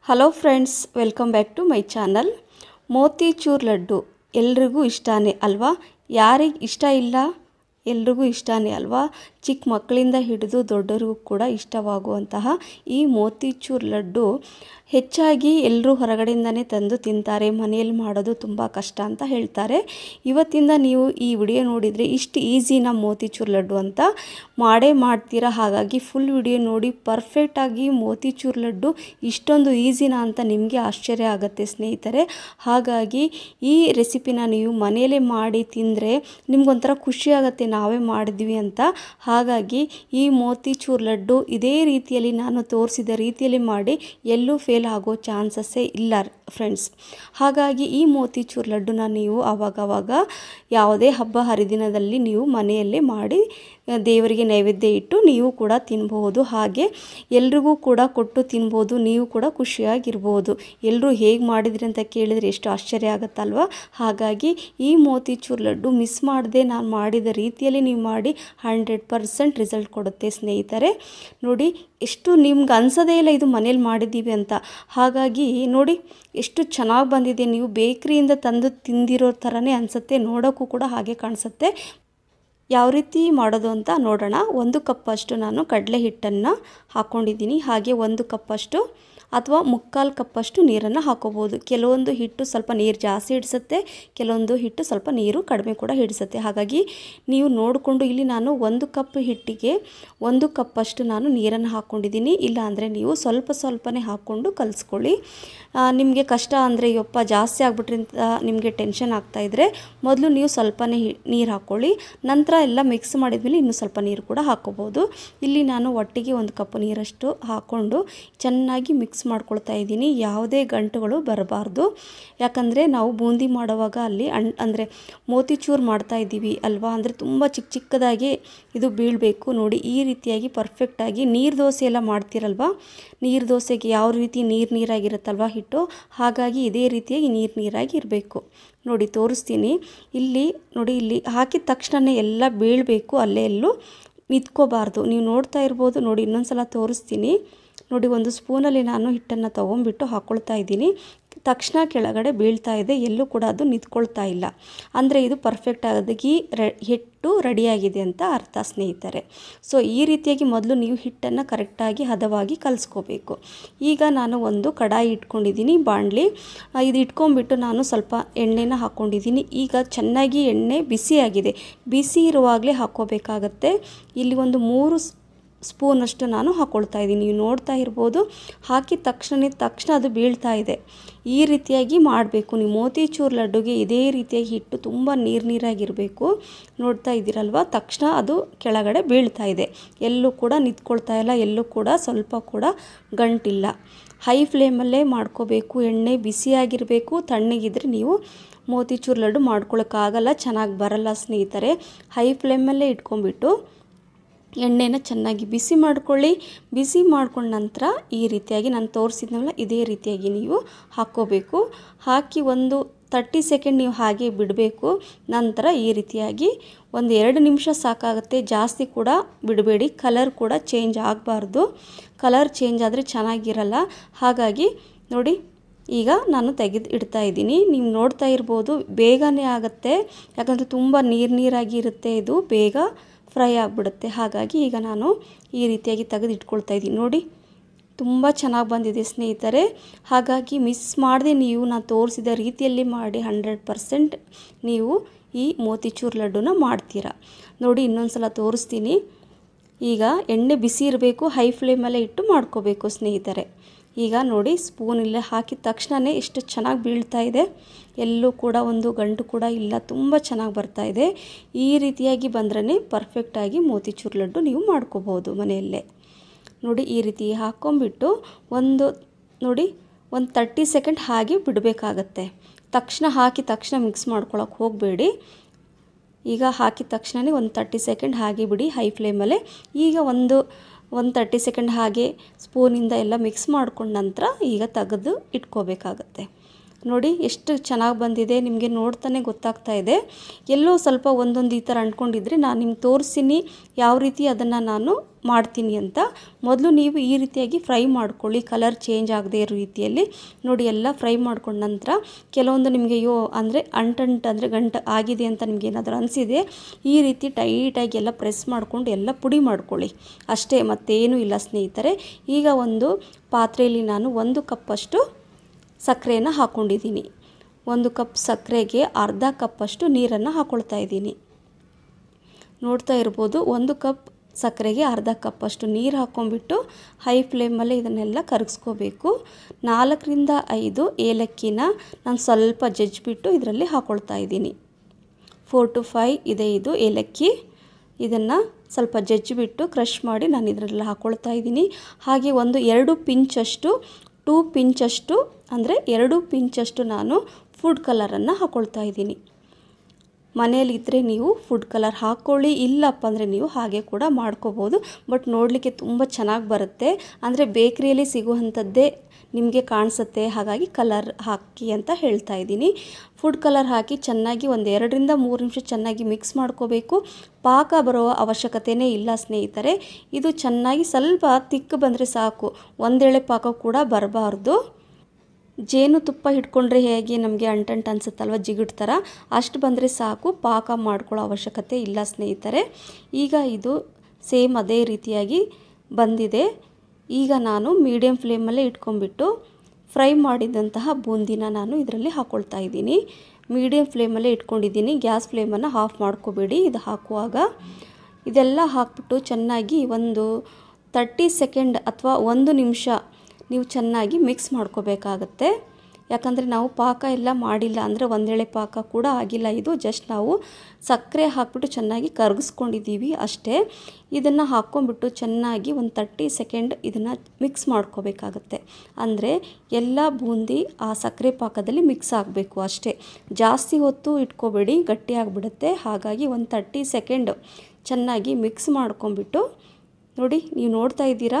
hello friends welcome back to my channel motichoor laddu ಎಲ್ರಿಗೂ ಇಷ್ಟನೇ ಅಲ್ವಾ ಯಾರಿಗೆ ಇಷ್ಟ ಇಲ್ಲ ಎಲ್ರಿಗೂ ಇಷ್ಟನೇ ಅಲ್ವಾ ಚಿಕ್ಕ ಮಕ್ಕಳಿಂದ ಹಿಡಿದು ದೊಡ್ಡರಿಗೂ ಕೂಡ ಇಷ್ಟವಾಗುವಂತಹ ಈ ಮೋತಿಚೂರ್ ಲಡ್ಡು ಹೆಚ್ಚಾಗಿ ಎಲ್ಲರೂ ಹೊರಗಡೆಯಿಂದನೇ ತಂದು ತಿಂತಾರೆ ಮನೆಯಲ್ಲಿ ಮಾಡೋದು ತುಂಬ ಕಷ್ಟ ಅಂತ ಹೇಳ್ತಾರೆ ಇವತ್ತಿಂದ ನೀವು ಈ ವಿಡಿಯೋ ನೋಡಿದರೆ ಇಷ್ಟು ಈಸಿನ ಮೋತಿಚೂರ್ ಲಡ್ಡು ಅಂತ ಮಾಡೇ ಮಾಡ್ತೀರಾ ಹಾಗಾಗಿ ಫುಲ್ ವಿಡಿಯೋ ನೋಡಿ ಪರ್ಫೆಕ್ಟಾಗಿ ಮೋತಿಚೂರ್ ಲಡ್ಡು ಇಷ್ಟೊಂದು ಈಸಿನಾ ಅಂತ ನಿಮಗೆ ಆಶ್ಚರ್ಯ ಆಗುತ್ತೆ ಸ್ನೇಹಿತರೆ ಹಾಗಾಗಿ ಈ ರೆಸಿಪಿನ ನೀವು ಮನೆಯಲ್ಲೇ ಮಾಡಿ ತಿಂದರೆ ನಿಮ್ಗೊಂಥರ ಖುಷಿ ಆಗುತ್ತೆ ನಾವೇ ಮಾಡಿದ್ವಿ ಅಂತ ಹಾಗಾಗಿ ಈ ಮೋತಿಚೂರ್ ಲಡ್ಡು ಇದೇ ರೀತಿಯಲ್ಲಿ ನಾನು ತೋರಿಸಿದ ರೀತಿಯಲ್ಲಿ ಮಾಡಿ ಎಲ್ಲೂ ಫೇಲ್ ಆಗೋ ಚಾನ್ಸಸ್ಸೇ ಇಲ್ಲ ಫ್ರೆಂಡ್ಸ್ ಹಾಗಾಗಿ ಈ ಮೋತಿಚೂರ್ ಲಡ್ಡುನ ನೀವು ಆವಾಗವಾಗ ಯಾವುದೇ ಹಬ್ಬ ಹರಿದಿನದಲ್ಲಿ ನೀವು ಮನೆಯಲ್ಲೇ ಮಾಡಿ ದೇವರಿಗೆ ನೈವೇದ್ಯ ಇಟ್ಟು ನೀವು ಕೂಡ ತಿನ್ಬೋದು ಹಾಗೆ ಎಲ್ರಿಗೂ ಕೂಡ ಕೊಟ್ಟು ತಿನ್ಬೋದು ನೀವು ಕೂಡ ಖುಷಿಯಾಗಿರ್ಬೋದು ಎಲ್ಲರೂ ಹೇಗೆ ಮಾಡಿದ್ರಿ ಅಂತ ಕೇಳಿದರೆ ಎಷ್ಟು ಆಶ್ಚರ್ಯ ಆಗುತ್ತಲ್ವ ಹಾಗಾಗಿ ಈ ಮೋತಿಚೂರ್ ಲಡ್ಡು ಮಿಸ್ ಮಾಡದೆ ನಾನು ಮಾಡಿದ ರೀತಿಯಲ್ಲಿ ನೀವು ಮಾಡಿ ಹಂಡ್ರೆಡ್ ಪರ್ಸೆಂಟ್ ರಿಸಲ್ಟ್ ಕೊಡುತ್ತೆ ಸ್ನೇಹಿತರೆ ನೋಡಿ ಎಷ್ಟು ನಿಮ್ಗೆ ಅನ್ಸೋದೇ ಇಲ್ಲ ಇದು ಮನೇಲಿ ಮಾಡಿದ್ದೀವಿ ಅಂತ ಹಾಗಾಗಿ ನೋಡಿ ಎಷ್ಟು ಚೆನ್ನಾಗಿ ಬಂದಿದೆ ನೀವು ಬೇಕ್ರಿಯಿಂದ ತಂದು ತಿಂದಿರೋ ಥರನೇ ಅನಿಸುತ್ತೆ ನೋಡೋಕ್ಕೂ ಕೂಡ ಹಾಗೆ ಕಾಣಿಸುತ್ತೆ ಯಾವ ರೀತಿ ಮಾಡೋದು ಅಂತ ನೋಡೋಣ ಒಂದು ಕಪ್ಪಷ್ಟು ನಾನು ಕಡಲೆ ಹಿಟ್ಟನ್ನು ಹಾಕ್ಕೊಂಡಿದ್ದೀನಿ ಹಾಗೆ ಒಂದು ಕಪ್ಪಷ್ಟು ಅಥವಾ ಮುಕ್ಕಾಲು ಕಪ್ಪಷ್ಟು ನೀರನ್ನು ಹಾಕೋಬೋದು ಕೆಲವೊಂದು ಹಿಟ್ಟು ಸ್ವಲ್ಪ ನೀರು ಜಾಸ್ತಿ ಹಿಡಿಸುತ್ತೆ ಕೆಲವೊಂದು ಹಿಟ್ಟು ಸ್ವಲ್ಪ ನೀರು ಕಡಿಮೆ ಕೂಡ ಹಿಡಿಸುತ್ತೆ ಹಾಗಾಗಿ ನೀವು ನೋಡಿಕೊಂಡು ಇಲ್ಲಿ ನಾನು ಒಂದು ಕಪ್ ಹಿಟ್ಟಿಗೆ ಒಂದು ಕಪ್ಪಷ್ಟು ನಾನು ನೀರನ್ನು ಹಾಕ್ಕೊಂಡಿದ್ದೀನಿ ಇಲ್ಲ ಅಂದರೆ ನೀವು ಸ್ವಲ್ಪ ಸ್ವಲ್ಪನೇ ಹಾಕ್ಕೊಂಡು ಕಲಿಸ್ಕೊಳ್ಳಿ ನಿಮಗೆ ಕಷ್ಟ ಅಂದರೆ ಯಪ್ಪ ಜಾಸ್ತಿ ಆಗ್ಬಿಟ್ರಿ ಅಂತ ನಿಮಗೆ ಟೆನ್ಷನ್ ಆಗ್ತಾಯಿದ್ರೆ ಮೊದಲು ನೀವು ಸ್ವಲ್ಪನೇ ನೀರು ಹಾಕ್ಕೊಳ್ಳಿ ನಂತರ ಎಲ್ಲ ಮಿಕ್ಸ್ ಮಾಡಿದ್ಮೇಲೆ ಇನ್ನೂ ಸ್ವಲ್ಪ ನೀರು ಕೂಡ ಹಾಕ್ಕೋಬೋದು ಇಲ್ಲಿ ನಾನು ಒಟ್ಟಿಗೆ ಒಂದು ಕಪ್ ನೀರಷ್ಟು ಹಾಕ್ಕೊಂಡು ಚೆನ್ನಾಗಿ ಮಿಕ್ಸ್ ಮಾಡ್ಕೊಳ್ತಾ ಇದ್ದೀನಿ ಯಾವುದೇ ಗಂಟುಗಳು ಬರಬಾರ್ದು ಯಾಕಂದರೆ ನಾವು ಬೂಂದಿ ಮಾಡುವಾಗ ಅಲ್ಲಿ ಅಣ್ ಅಂದರೆ ಮೋತಿಚೂರ್ ಮಾಡ್ತಾ ಇದ್ದೀವಿ ಅಲ್ವಾ ಅಂದರೆ ತುಂಬ ಚಿಕ್ಕ ಚಿಕ್ಕದಾಗಿ ಇದು ಬೀಳಬೇಕು ನೋಡಿ ಈ ರೀತಿಯಾಗಿ ಪರ್ಫೆಕ್ಟಾಗಿ ನೀರು ದೋಸೆ ಎಲ್ಲ ಮಾಡ್ತೀರಲ್ವ ನೀರು ದೋಸೆಗೆ ಯಾವ ರೀತಿ ನೀರು ನೀರಾಗಿರುತ್ತಲ್ವ ಹಿಟ್ಟು ಹಾಗಾಗಿ ಇದೇ ರೀತಿಯಾಗಿ ನೀರು ನೀರಾಗಿ ಇರಬೇಕು ನೋಡಿ ತೋರಿಸ್ತೀನಿ ಇಲ್ಲಿ ನೋಡಿ ಇಲ್ಲಿ ಹಾಕಿದ ತಕ್ಷಣವೇ ಎಲ್ಲ ಬೀಳಬೇಕು ಅಲ್ಲೇ ಎಲ್ಲೂ ನಿಂತ್ಕೋಬಾರ್ದು ನೀವು ನೋಡ್ತಾ ಇರ್ಬೋದು ನೋಡಿ ಇನ್ನೊಂದು ಸಲ ತೋರಿಸ್ತೀನಿ ನೋಡಿ ಒಂದು ಸ್ಪೂನಲ್ಲಿ ನಾನು ಹಿಟ್ಟನ್ನು ತೊಗೊಂಬಿಟ್ಟು ಹಾಕ್ಕೊಳ್ತಾ ಇದ್ದೀನಿ ತಕ್ಷಣ ಕೆಳಗಡೆ ಬೀಳ್ತಾ ಇದೆ ಎಲ್ಲೂ ಕೂಡ ಅದು ನಿಂತ್ಕೊಳ್ತಾ ಇಲ್ಲ ಅಂದರೆ ಇದು ಪರ್ಫೆಕ್ಟ್ ಆಗಿ ರೆ ಹಿಟ್ಟು ರೆಡಿಯಾಗಿದೆ ಅಂತ ಅರ್ಥ ಸ್ನೇಹಿತರೆ ಸೊ ಈ ರೀತಿಯಾಗಿ ಮೊದಲು ನೀವು ಹಿಟ್ಟನ್ನು ಕರೆಕ್ಟಾಗಿ ಹದವಾಗಿ ಕಲಿಸ್ಕೋಬೇಕು ಈಗ ನಾನು ಒಂದು ಕಡಾಯಿ ಇಟ್ಕೊಂಡಿದ್ದೀನಿ ಬಾಣಲಿ ಇದು ಇಟ್ಕೊಂಡ್ಬಿಟ್ಟು ನಾನು ಸ್ವಲ್ಪ ಎಣ್ಣೆನ ಹಾಕ್ಕೊಂಡಿದ್ದೀನಿ ಈಗ ಚೆನ್ನಾಗಿ ಎಣ್ಣೆ ಬಿಸಿಯಾಗಿದೆ ಬಿಸಿ ಇರುವಾಗಲೇ ಹಾಕ್ಕೋಬೇಕಾಗತ್ತೆ ಇಲ್ಲಿ ಒಂದು ಮೂರು ಸ್ಪೂನಷ್ಟು ನಾನು ಹಾಕ್ಕೊಳ್ತಾ ಇದ್ದೀನಿ ನೀವು ನೋಡ್ತಾ ಇರ್ಬೋದು ಹಾಕಿದ ತಕ್ಷಣ ತಕ್ಷಣ ಅದು ಬೀಳ್ತಾ ಇದೆ ಈ ರೀತಿಯಾಗಿ ಮಾಡಬೇಕು ನೀವು ಮೋತಿಚೂರ್ ಲಡ್ಡುಗೆ ಇದೇ ರೀತಿಯಾಗಿ ಹಿಟ್ಟು ತುಂಬ ನೀರು ನೀರಾಗಿರಬೇಕು ನೋಡ್ತಾ ಇದ್ದೀರಲ್ವ ತಕ್ಷಣ ಅದು ಕೆಳಗಡೆ ಬೀಳ್ತಾ ಇದೆ ಎಲ್ಲೂ ಕೂಡ ನಿಂತ್ಕೊಳ್ತಾ ಇಲ್ಲ ಎಲ್ಲೂ ಕೂಡ ಸ್ವಲ್ಪ ಕೂಡ ಗಂಟಿಲ್ಲ ಹೈ ಫ್ಲೇಮಲ್ಲೇ ಮಾಡ್ಕೋಬೇಕು ಎಣ್ಣೆ ಬಿಸಿಯಾಗಿರಬೇಕು ತಣ್ಣಗಿದ್ರೆ ನೀವು ಮೋತಿಚೂರ್ ಲಡ್ಡು ಮಾಡ್ಕೊಳಕ್ಕಾಗಲ್ಲ ಚೆನ್ನಾಗಿ ಬರಲ್ಲ ಸ್ನೇಹಿತರೆ ಹೈ ಫ್ಲೇಮಲ್ಲೇ ಇಟ್ಕೊಂಡ್ಬಿಟ್ಟು ಎಣ್ಣೆನ ಚೆನ್ನಾಗಿ ಬಿಸಿ ಮಾಡ್ಕೊಳ್ಳಿ ಬಿಸಿ ಮಾಡ್ಕೊಂಡ ನಂತರ ಈ ರೀತಿಯಾಗಿ ನಾನು ತೋರಿಸಿದ್ನಲ್ಲ ಇದೇ ರೀತಿಯಾಗಿ ನೀವು ಹಾಕ್ಕೋಬೇಕು ಹಾಕಿ ಒಂದು ತರ್ಟಿ ಸೆಕೆಂಡ್ ನೀವು ಹಾಗೆ ಬಿಡಬೇಕು ನಂತರ ಈ ರೀತಿಯಾಗಿ ಒಂದು ಎರಡು ನಿಮಿಷ ಸಾಕಾಗುತ್ತೆ ಜಾಸ್ತಿ ಕೂಡ ಬಿಡಬೇಡಿ ಕಲರ್ ಕೂಡ ಚೇಂಜ್ ಆಗಬಾರ್ದು ಕಲರ್ ಚೇಂಜ್ ಆದರೆ ಚೆನ್ನಾಗಿರಲ್ಲ ಹಾಗಾಗಿ ನೋಡಿ ಈಗ ನಾನು ತೆಗೆದು ಇಡ್ತಾ ಇದ್ದೀನಿ ನೀವು ನೋಡ್ತಾ ಇರ್ಬೋದು ಬೇಗನೆ ಆಗುತ್ತೆ ಯಾಕಂದರೆ ತುಂಬ ನೀರು ನೀರಾಗಿ ಇರುತ್ತೆ ಇದು ಬೇಗ ಫ್ರೈ ಆಗಿಬಿಡುತ್ತೆ ಹಾಗಾಗಿ ಈಗ ನಾನು ಈ ರೀತಿಯಾಗಿ ತೆಗೆದು ಇಟ್ಕೊಳ್ತಾ ಇದ್ದೀನಿ ನೋಡಿ ತುಂಬ ಚೆನ್ನಾಗಿ ಬಂದಿದೆ ಸ್ನೇಹಿತರೆ ಹಾಗಾಗಿ ಮಿಸ್ ಮಾಡದೆ ನೀವು ನಾನು ತೋರಿಸಿದ ರೀತಿಯಲ್ಲಿ ಮಾಡಿ ಹಂಡ್ರೆಡ್ ಪರ್ಸೆಂಟ್ ನೀವು ಈ ಮೋತಿಚೂರ್ ಲಡ್ಡುನ ಮಾಡ್ತೀರಾ ನೋಡಿ ಇನ್ನೊಂದು ಸಲ ತೋರಿಸ್ತೀನಿ ಈಗ ಎಣ್ಣೆ ಬಿಸಿ ಇರಬೇಕು ಹೈ ಫ್ಲೇಮಲ್ಲೇ ಇಟ್ಟು ಮಾಡ್ಕೋಬೇಕು ಸ್ನೇಹಿತರೆ ಈಗ ನೋಡಿ ಸ್ಪೂನ್ ಇಲ್ಲೇ ಹಾಕಿದ ತಕ್ಷಣವೇ ಎಷ್ಟು ಚೆನ್ನಾಗಿ ಬೀಳ್ತಾ ಇದೆ ಎಲ್ಲೂ ಕೂಡ ಒಂದು ಗಂಟು ಕೂಡ ಇಲ್ಲ ತುಂಬ ಚೆನ್ನಾಗಿ ಬರ್ತಾ ಇದೆ ಈ ರೀತಿಯಾಗಿ ಬಂದ್ರೇ ಪರ್ಫೆಕ್ಟಾಗಿ ಮೋತಿಚೂರ್ ಲಡ್ಡು ನೀವು ಮಾಡ್ಕೋಬೋದು ಮನೆಯಲ್ಲೇ ನೋಡಿ ಈ ರೀತಿ ಹಾಕ್ಕೊಂಬಿಟ್ಟು ಒಂದು ನೋಡಿ ಒಂದು ತರ್ಟಿ ಸೆಕೆಂಡ್ ಹಾಗೆ ಬಿಡಬೇಕಾಗತ್ತೆ ತಕ್ಷಣ ಹಾಕಿ ತಕ್ಷಣ ಮಿಕ್ಸ್ ಮಾಡ್ಕೊಳಕ್ಕೆ ಹೋಗಬೇಡಿ ಈಗ ಹಾಕಿದ ತಕ್ಷಣವೇ ಒಂದು ತರ್ಟಿ ಸೆಕೆಂಡ್ ಹಾಗೆ ಬಿಡಿ ಹೈ ಫ್ಲೇಮಲ್ಲೇ ಈಗ ಒಂದು ಒಂದು ತರ್ಟಿ ಸೆಕೆಂಡ್ ಹಾಗೆ ಸ್ಪೂನಿಂದ ಎಲ್ಲ ಮಿಕ್ಸ್ ಮಾಡ್ಕೊಂಡ ನಂತರ ಈಗ ತೆಗೆದು ಇಟ್ಕೋಬೇಕಾಗತ್ತೆ ನೋಡಿ ಎಷ್ಟು ಚೆನ್ನಾಗಿ ಬಂದಿದೆ ನಿಮಗೆ ನೋಡ್ತಾನೆ ಗೊತ್ತಾಗ್ತಾ ಇದೆ ಎಲ್ಲೋ ಸ್ವಲ್ಪ ಒಂದೊಂದು ಈ ಥರ ಅಂಟ್ಕೊಂಡಿದ್ರೆ ನಾನು ನಿಮ್ಗೆ ತೋರಿಸ್ತೀನಿ ಯಾವ ರೀತಿ ಅದನ್ನು ನಾನು ಮಾಡ್ತೀನಿ ಅಂತ ಮೊದಲು ನೀವು ಈ ರೀತಿಯಾಗಿ ಫ್ರೈ ಮಾಡ್ಕೊಳ್ಳಿ ಕಲರ್ ಚೇಂಜ್ ಆಗದೆ ಇರೋ ರೀತಿಯಲ್ಲಿ ನೋಡಿ ಎಲ್ಲ ಫ್ರೈ ಮಾಡ್ಕೊಂಡ ನಂತರ ಕೆಲವೊಂದು ನಿಮಗೆ ಯೋ ಅಂದರೆ ಅಂಟಂಟು ಅಂದರೆ ಗಂಟು ಆಗಿದೆ ಅಂತ ನಿಮ್ಗೆ ಏನಾದರೂ ಅನಿಸಿದೆ ಈ ರೀತಿ ಟೈಟಾಗಿ ಎಲ್ಲ ಪ್ರೆಸ್ ಮಾಡಿಕೊಂಡು ಎಲ್ಲ ಪುಡಿ ಮಾಡ್ಕೊಳ್ಳಿ ಅಷ್ಟೇ ಮತ್ತೇನೂ ಇಲ್ಲ ಸ್ನೇಹಿತರೆ ಈಗ ಒಂದು ಪಾತ್ರೆಯಲ್ಲಿ ನಾನು ಒಂದು ಕಪ್ಪಷ್ಟು ಸಕ್ಕರೆಯನ್ನು ಹಾಕ್ಕೊಂಡಿದ್ದೀನಿ ಒಂದು ಕಪ್ ಸಕ್ಕರೆಗೆ ಅರ್ಧ ಕಪ್ಪಷ್ಟು ನೀರನ್ನು ಹಾಕ್ಕೊಳ್ತಾ ಇದ್ದೀನಿ ನೋಡ್ತಾ ಇರ್ಬೋದು ಒಂದು ಕಪ್ ಸಕ್ಕರೆಗೆ ಅರ್ಧ ಕಪ್ಪಷ್ಟು ನೀರು ಹಾಕ್ಕೊಂಬಿಟ್ಟು ಹೈ ಫ್ಲೇಮಲ್ಲಿ ಇದನ್ನೆಲ್ಲ ಕರಗಿಸ್ಕೋಬೇಕು ನಾಲ್ಕರಿಂದ ಐದು ಏಲಕ್ಕಿನ ನಾನು ಸ್ವಲ್ಪ ಜಜ್ಜಿಬಿಟ್ಟು ಇದರಲ್ಲಿ ಹಾಕ್ಕೊಳ್ತಾ ಇದ್ದೀನಿ ಫೋರ್ ಟು ಫೈ ಇದೆ ಇದು ಏಲಕ್ಕಿ ಇದನ್ನು ಸ್ವಲ್ಪ ಜಜ್ಜಿಬಿಟ್ಟು ಕ್ರಷ್ ಮಾಡಿ ನಾನು ಇದರಲ್ಲಿ ಹಾಕ್ಕೊಳ್ತಾ ಇದ್ದೀನಿ ಹಾಗೆ ಒಂದು ಎರಡು ಪಿಂಚಷ್ಟು ಟೂ ಪಿಂಚಷ್ಟು ಅಂದರೆ ಎರಡು ಪಿಂಚಷ್ಟು ನಾನು ಫುಡ್ ಕಲರನ್ನು ಹಾಕ್ಕೊಳ್ತಾ ಇದ್ದೀನಿ ಮನೆಯಲ್ಲಿದ್ದರೆ ನೀವು ಫುಡ್ ಕಲರ್ ಹಾಕ್ಕೊಳ್ಳಿ ಇಲ್ಲಪ್ಪ ಅಂದರೆ ನೀವು ಹಾಗೆ ಕೂಡ ಮಾಡ್ಕೋಬೋದು ಬಟ್ ನೋಡಲಿಕ್ಕೆ ತುಂಬ ಚೆನ್ನಾಗಿ ಬರುತ್ತೆ ಅಂದರೆ ಬೇಕ್ರಿಯಲ್ಲಿ ಸಿಗುವಂಥದ್ದೇ ನಿಮಗೆ ಕಾಣಿಸುತ್ತೆ ಹಾಗಾಗಿ ಕಲರ್ ಹಾಕಿ ಅಂತ ಹೇಳ್ತಾ ಇದ್ದೀನಿ ಫುಡ್ ಕಲರ್ ಹಾಕಿ ಚೆನ್ನಾಗಿ ಒಂದು ಎರಡರಿಂದ ಮೂರು ನಿಮಿಷ ಚೆನ್ನಾಗಿ ಮಿಕ್ಸ್ ಮಾಡ್ಕೋಬೇಕು ಪಾಕ ಬರುವ ಅವಶ್ಯಕತೆಯೇ ಇಲ್ಲ ಸ್ನೇಹಿತರೆ ಇದು ಚೆನ್ನಾಗಿ ಸ್ವಲ್ಪ ತಿಕ್ಕು ಬಂದರೆ ಸಾಕು ಒಂದೇಳೆ ಪಾಕ ಕೂಡ ಬರಬಾರ್ದು ಜೇನುತುಪ್ಪ ಹಿಡ್ಕೊಂಡ್ರೆ ಹೇಗೆ ನಮಗೆ ಅಂಟಂಟು ಅನ್ಸುತ್ತಲ್ವ ಜಿಗುಡ್ ಥರ ಅಷ್ಟು ಬಂದರೆ ಸಾಕು ಪಾಕ ಮಾಡ್ಕೊಳ್ಳೋ ಅವಶ್ಯಕತೆ ಇಲ್ಲ ಸ್ನೇಹಿತರೆ ಈಗ ಇದು ಸೇಮ್ ಅದೇ ರೀತಿಯಾಗಿ ಬಂದಿದೆ ಈಗ ನಾನು ಮೀಡಿಯಮ್ ಫ್ಲೇಮಲ್ಲೇ ಇಟ್ಕೊಂಡ್ಬಿಟ್ಟು ಫ್ರೈ ಮಾಡಿದಂತಹ ಬೂಂದಿನ ನಾನು ಇದರಲ್ಲಿ ಹಾಕ್ಕೊಳ್ತಾ ಇದ್ದೀನಿ ಮೀಡಿಯಮ್ ಫ್ಲೇಮಲ್ಲೇ ಇಟ್ಕೊಂಡಿದ್ದೀನಿ ಗ್ಯಾಸ್ ಫ್ಲೇಮನ್ನು ಆಫ್ ಮಾಡ್ಕೋಬೇಡಿ ಇದು ಹಾಕುವಾಗ ಇದೆಲ್ಲ ಹಾಕ್ಬಿಟ್ಟು ಚೆನ್ನಾಗಿ ಒಂದು ತರ್ಟಿ ಸೆಕೆಂಡ್ ಅಥವಾ ಒಂದು ನಿಮಿಷ ನೀವು ಚೆನ್ನಾಗಿ ಮಿಕ್ಸ್ ಮಾಡ್ಕೋಬೇಕಾಗತ್ತೆ ಯಾಕಂದರೆ ನಾವು ಪಾಕ ಎಲ್ಲ ಮಾಡಿಲ್ಲ ಅಂದರೆ ಒಂದೇಳೆ ಪಾಕ ಕೂಡ ಆಗಿಲ್ಲ ಇದು ಜಸ್ಟ್ ನಾವು ಸಕ್ಕರೆ ಹಾಕ್ಬಿಟ್ಟು ಚೆನ್ನಾಗಿ ಕರಗಿಸ್ಕೊಂಡಿದ್ದೀವಿ ಅಷ್ಟೇ ಇದನ್ನು ಹಾಕ್ಕೊಂಬಿಟ್ಟು ಚೆನ್ನಾಗಿ ಒಂದು ತರ್ಟಿ ಸೆಕೆಂಡ್ ಇದನ್ನು ಮಿಕ್ಸ್ ಮಾಡ್ಕೋಬೇಕಾಗತ್ತೆ ಅಂದರೆ ಎಲ್ಲ ಬೂಂದಿ ಆ ಸಕ್ಕರೆ ಪಾಕದಲ್ಲಿ ಮಿಕ್ಸ್ ಆಗಬೇಕು ಅಷ್ಟೇ ಜಾಸ್ತಿ ಹೊತ್ತು ಇಟ್ಕೋಬೇಡಿ ಗಟ್ಟಿಯಾಗಿಬಿಡುತ್ತೆ ಹಾಗಾಗಿ ಒಂದು ತರ್ಟಿ ಸೆಕೆಂಡ್ ಚೆನ್ನಾಗಿ ಮಿಕ್ಸ್ ಮಾಡ್ಕೊಂಬಿಟ್ಟು ನೋಡಿ ನೀವು ನೋಡ್ತಾ ಇದ್ದೀರಾ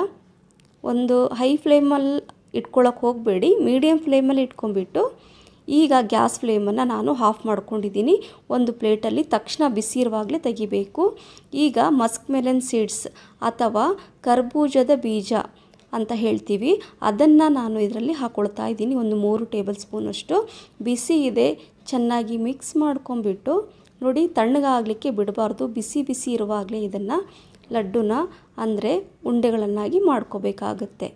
ಒಂದು ಹೈ ಫ್ಲೇಮಲ್ಲಿ ಇಟ್ಕೊಳ್ಳೋಕೆ ಹೋಗಬೇಡಿ ಮೀಡಿಯಮ್ ಫ್ಲೇಮಲ್ಲಿ ಇಟ್ಕೊಂಡ್ಬಿಟ್ಟು ಈಗ ಗ್ಯಾಸ್ ಫ್ಲೇಮನ್ನು ನಾನು ಆಫ್ ಮಾಡ್ಕೊಂಡಿದ್ದೀನಿ ಒಂದು ಪ್ಲೇಟಲ್ಲಿ ತಕ್ಷಣ ಬಿಸಿ ಇರುವಾಗಲೇ ತೆಗಿಬೇಕು ಈಗ ಮಸ್ಕ್ ಮೆಲನ್ ಸೀಡ್ಸ್ ಅಥವಾ ಕರ್ಬೂಜದ ಬೀಜ ಅಂತ ಹೇಳ್ತೀವಿ ಅದನ್ನು ನಾನು ಇದರಲ್ಲಿ ಹಾಕ್ಕೊಳ್ತಾ ಇದ್ದೀನಿ ಒಂದು ಮೂರು ಟೇಬಲ್ ಸ್ಪೂನಷ್ಟು ಬಿಸಿ ಇದೆ ಚೆನ್ನಾಗಿ ಮಿಕ್ಸ್ ಮಾಡ್ಕೊಂಬಿಟ್ಟು ನೋಡಿ ತಣ್ಣಗಾಗಲಿಕ್ಕೆ ಬಿಡಬಾರ್ದು ಬಿಸಿ ಬಿಸಿ ಇರುವಾಗಲೇ ಇದನ್ನು ಲಡ್ಡುನ ಅಂದರೆ ಉಂಡೆಗಳನ್ನಾಗಿ ಮಾಡ್ಕೋಬೇಕಾಗತ್ತೆ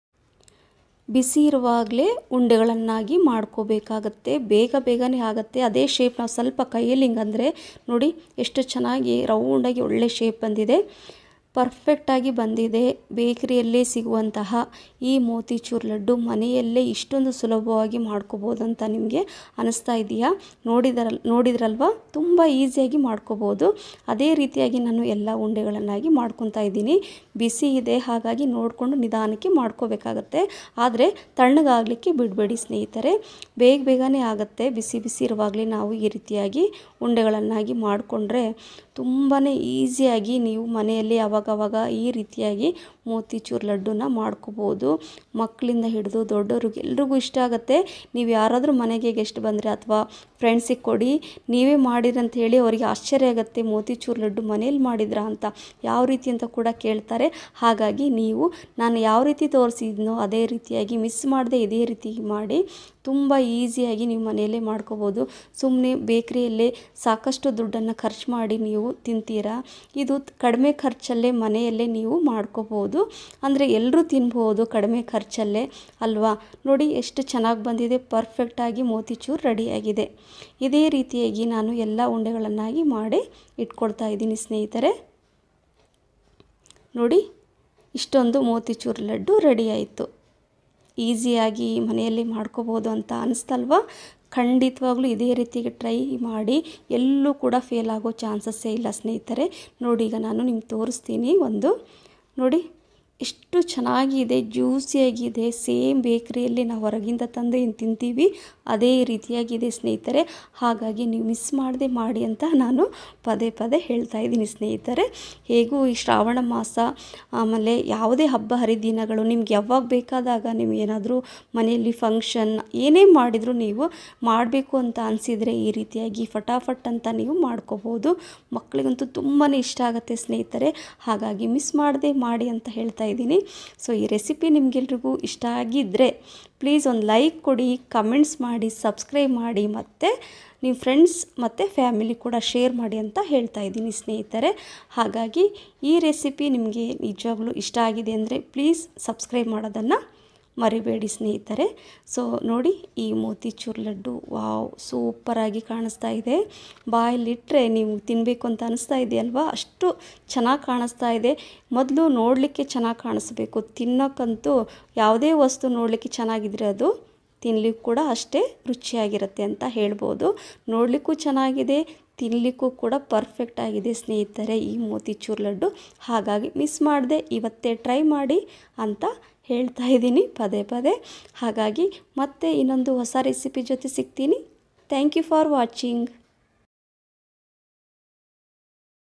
ಬಿಸಿ ಇರುವಾಗಲೇ ಉಂಡೆಗಳನ್ನಾಗಿ ಮಾಡ್ಕೋಬೇಕಾಗತ್ತೆ ಬೇಗ ಬೇಗನೆ ಆಗುತ್ತೆ ಅದೇ ಶೇಪ್ ನಾವು ಸ್ವಲ್ಪ ಕೈಯಲ್ಲಿ ಹಿಂಗಂದರೆ ನೋಡಿ ಎಷ್ಟು ಚೆನ್ನಾಗಿ ರೌಂಡಾಗಿ ಒಳ್ಳೆ ಶೇಪ್ ಬಂದಿದೆ ಪರ್ಫೆಕ್ಟಾಗಿ ಬಂದಿದೆ ಬೇಕರಿಯಲ್ಲೇ ಸಿಗುವಂತಹ ಈ ಮೋತಿಚೂರ್ ಲಡ್ಡು ಮನೆಯಲ್ಲೇ ಇಷ್ಟೊಂದು ಸುಲಭವಾಗಿ ಮಾಡ್ಕೋಬೋದಂತ ನಿಮಗೆ ಅನಿಸ್ತಾ ಇದೆಯಾ ನೋಡಿದರಲ್ ನೋಡಿದ್ರಲ್ವ ತುಂಬ ಈಸಿಯಾಗಿ ಮಾಡ್ಕೋಬೋದು ಅದೇ ರೀತಿಯಾಗಿ ನಾನು ಎಲ್ಲ ಉಂಡೆಗಳನ್ನಾಗಿ ಮಾಡ್ಕೊತಾ ಇದ್ದೀನಿ ಬಿಸಿ ಇದೆ ಹಾಗಾಗಿ ನೋಡಿಕೊಂಡು ನಿಧಾನಕ್ಕೆ ಮಾಡ್ಕೋಬೇಕಾಗತ್ತೆ ಆದರೆ ತಣ್ಣಗಾಗಲಿಕ್ಕೆ ಬಿಡಬೇಡಿ ಸ್ನೇಹಿತರೆ ಬೇಗ ಬೇಗನೆ ಆಗುತ್ತೆ ಬಿಸಿ ಬಿಸಿ ಇರುವಾಗಲೇ ನಾವು ಈ ರೀತಿಯಾಗಿ ಉಂಡೆಗಳನ್ನಾಗಿ ಮಾಡಿಕೊಂಡ್ರೆ ತುಂಬಾ ಈಸಿಯಾಗಿ ನೀವು ಮನೆಯಲ್ಲಿ ಅವಾಗವಾಗ ಈ ರೀತಿಯಾಗಿ ಮೋತಿಚೂರ್ ಲಡ್ಡುನ ಮಾಡ್ಕೋಬೋದು ಮಕ್ಕಳಿಂದ ಹಿಡಿದು ದೊಡ್ಡವ್ರಿಗೆ ಎಲ್ರಿಗೂ ಇಷ್ಟ ಆಗುತ್ತೆ ನೀವು ಯಾರಾದರೂ ಮನೆಗೆ ಗೆಸ್ಟ್ ಬಂದರೆ ಅಥವಾ ಫ್ರೆಂಡ್ಸಿಗೆ ಕೊಡಿ ನೀವೇ ಮಾಡಿರಂತ ಹೇಳಿ ಅವರಿಗೆ ಆಶ್ಚರ್ಯ ಆಗುತ್ತೆ ಮೋತಿಚೂರ್ ಲಡ್ಡು ಮನೇಲಿ ಮಾಡಿದ್ರಾ ಅಂತ ಯಾವ ರೀತಿ ಅಂತ ಕೂಡ ಕೇಳ್ತಾರೆ ಹಾಗಾಗಿ ನೀವು ನಾನು ಯಾವ ರೀತಿ ತೋರಿಸಿದ್ನೋ ಅದೇ ರೀತಿಯಾಗಿ ಮಿಸ್ ಮಾಡದೆ ಇದೇ ರೀತಿ ಮಾಡಿ ತುಂಬ ಈಸಿಯಾಗಿ ನೀವು ಮನೆಯಲ್ಲೇ ಮಾಡ್ಕೋಬೋದು ಸುಮ್ಮನೆ ಬೇಕ್ರಿಯಲ್ಲೇ ಸಾಕಷ್ಟು ದುಡ್ಡನ್ನು ಖರ್ಚು ಮಾಡಿ ನೀವು ತಿಂತೀರಾ ಇದು ಕಡಿಮೆ ಖರ್ಚಲ್ಲೇ ಮನೆಯಲ್ಲೇ ನೀವು ಮಾಡ್ಕೋಬೋದು ಅಂದರೆ ಎಲ್ಲರೂ ತಿನ್ಬೋದು ಕಡಿಮೆ ಖರ್ಚಲ್ಲೇ ಅಲ್ವಾ ನೋಡಿ ಎಷ್ಟು ಚೆನ್ನಾಗಿ ಬಂದಿದೆ ಪರ್ಫೆಕ್ಟಾಗಿ ಮೋತಿಚೂರ್ ರೆಡಿಯಾಗಿದೆ ಇದೇ ರೀತಿಯಾಗಿ ನಾನು ಎಲ್ಲ ಉಂಡೆಗಳನ್ನಾಗಿ ಮಾಡಿ ಇಟ್ಕೊಳ್ತಾ ಇದ್ದೀನಿ ಸ್ನೇಹಿತರೆ ನೋಡಿ ಇಷ್ಟೊಂದು ಮೋತಿಚೂರ್ ಲಡ್ಡು ರೆಡಿ ಆಯಿತು ಈಸಿಯಾಗಿ ಮನೆಯಲ್ಲಿ ಮಾಡ್ಕೋಬೋದು ಅಂತ ಅನಿಸ್ತಲ್ವ ಖಂಡಿತವಾಗ್ಲೂ ಇದೇ ರೀತಿಗೆ ಟ್ರೈ ಮಾಡಿ ಎಲ್ಲೂ ಕೂಡ ಫೇಲ್ ಆಗೋ ಚಾನ್ಸಸ್ಸೇ ಇಲ್ಲ ಸ್ನೇಹಿತರೆ ನೋಡಿ ಈಗ ನಾನು ನಿಮ್ಗೆ ತೋರಿಸ್ತೀನಿ ಒಂದು ನೋಡಿ ಎಷ್ಟು ಚೆನ್ನಾಗಿದೆ ಜ್ಯೂಸಿಯಾಗಿದೆ ಸೇಮ್ ಬೇಕ್ರಿಯಲ್ಲಿ ನಾವು ಹೊರಗಿಂದ ತಂದು ಏನು ತಿಂತೀವಿ ಅದೇ ರೀತಿಯಾಗಿದೆ ಸ್ನೇಹಿತರೆ ಹಾಗಾಗಿ ನೀವು ಮಿಸ್ ಮಾಡದೆ ಮಾಡಿ ಅಂತ ನಾನು ಪದೇ ಪದೇ ಹೇಳ್ತಾ ಇದ್ದೀನಿ ಸ್ನೇಹಿತರೆ ಹೇಗೂ ಈ ಶ್ರಾವಣ ಮಾಸ ಆಮೇಲೆ ಯಾವುದೇ ಹಬ್ಬ ಹರಿದಿನಗಳು ನಿಮ್ಗೆ ಯಾವಾಗ ಬೇಕಾದಾಗ ನೀವು ಏನಾದರೂ ಮನೆಯಲ್ಲಿ ಫಂಕ್ಷನ್ ಏನೇ ಮಾಡಿದರೂ ನೀವು ಮಾಡಬೇಕು ಅಂತ ಅನಿಸಿದರೆ ಈ ರೀತಿಯಾಗಿ ಫಟಾಫಟ್ ಅಂತ ನೀವು ಮಾಡ್ಕೋಬೋದು ಮಕ್ಕಳಿಗಂತೂ ತುಂಬಾ ಇಷ್ಟ ಆಗುತ್ತೆ ಸ್ನೇಹಿತರೆ ಹಾಗಾಗಿ ಮಿಸ್ ಮಾಡದೆ ಮಾಡಿ ಅಂತ ಹೇಳ್ತಾ ಇದ್ದೀನಿ ಸೊ ಈ ರೆಸಿಪಿ ನಿಮಗೆಲ್ರಿಗೂ ಇಷ್ಟ ಆಗಿದ್ದರೆ ಪ್ಲೀಸ್ ಒಂದು ಲೈಕ್ ಕೊಡಿ ಕಮೆಂಟ್ಸ್ ಮಾಡಿ ಸಬ್ಸ್ಕ್ರೈಬ್ ಮಾಡಿ ಮತ್ತು ನಿಮ್ಮ ಫ್ರೆಂಡ್ಸ್ ಮತ್ತು ಫ್ಯಾಮಿಲಿ ಕೂಡ ಶೇರ್ ಮಾಡಿ ಅಂತ ಹೇಳ್ತಾ ಇದ್ದೀನಿ ಸ್ನೇಹಿತರೆ ಹಾಗಾಗಿ ಈ ರೆಸಿಪಿ ನಿಮಗೆ ನಿಜವಾಗ್ಲೂ ಇಷ್ಟ ಆಗಿದೆ ಅಂದರೆ ಪ್ಲೀಸ್ ಸಬ್ಸ್ಕ್ರೈಬ್ ಮಾಡೋದನ್ನು ಮರಿಬೇಡಿ ಸ್ನೇಹಿತರೆ ಸೊ ನೋಡಿ ಈ ಮೋತಿಚೂರ್ ಲಡ್ಡು ವಾವ್ ಸೂಪರಾಗಿ ಕಾಣಿಸ್ತಾ ಇದೆ ಬಾಯಲ್ಲಿಟ್ಟರೆ ನೀವು ತಿನ್ನಬೇಕು ಅಂತ ಅನಿಸ್ತಾ ಇದೆಯಲ್ವಾ ಅಷ್ಟು ಚೆನ್ನಾಗಿ ಕಾಣಿಸ್ತಾ ಇದೆ ಮೊದಲು ನೋಡಲಿಕ್ಕೆ ಚೆನ್ನಾಗಿ ಕಾಣಿಸ್ಬೇಕು ತಿನ್ನೋಕ್ಕಂತೂ ಯಾವುದೇ ವಸ್ತು ನೋಡಲಿಕ್ಕೆ ಚೆನ್ನಾಗಿದ್ರೆ ಅದು ತಿನ್ನಲಿಕ್ಕೂ ಕೂಡ ಅಷ್ಟೇ ರುಚಿಯಾಗಿರುತ್ತೆ ಅಂತ ಹೇಳ್ಬೋದು ನೋಡಲಿಕ್ಕೂ ಚೆನ್ನಾಗಿದೆ ತಿನ್ನಲಿಕ್ಕೂ ಕೂಡ ಪರ್ಫೆಕ್ಟ್ ಆಗಿದೆ ಸ್ನೇಹಿತರೆ ಈ ಮೋತಿಚೂರ್ ಲಡ್ಡು ಹಾಗಾಗಿ ಮಿಸ್ ಮಾಡದೆ ಇವತ್ತೇ ಟ್ರೈ ಮಾಡಿ ಅಂತ ಹೇಳ್ತಾ ಇದ್ದೀನಿ ಪದೇ ಪದೇ ಹಾಗಾಗಿ ಮತ್ತೆ ಇನ್ನೊಂದು ಹೊಸ ರೆಸಿಪಿ ಜೊತೆ ಸಿಗ್ತೀನಿ ಥ್ಯಾಂಕ್ ಯು ಫಾರ್ ವಾಚಿಂಗ್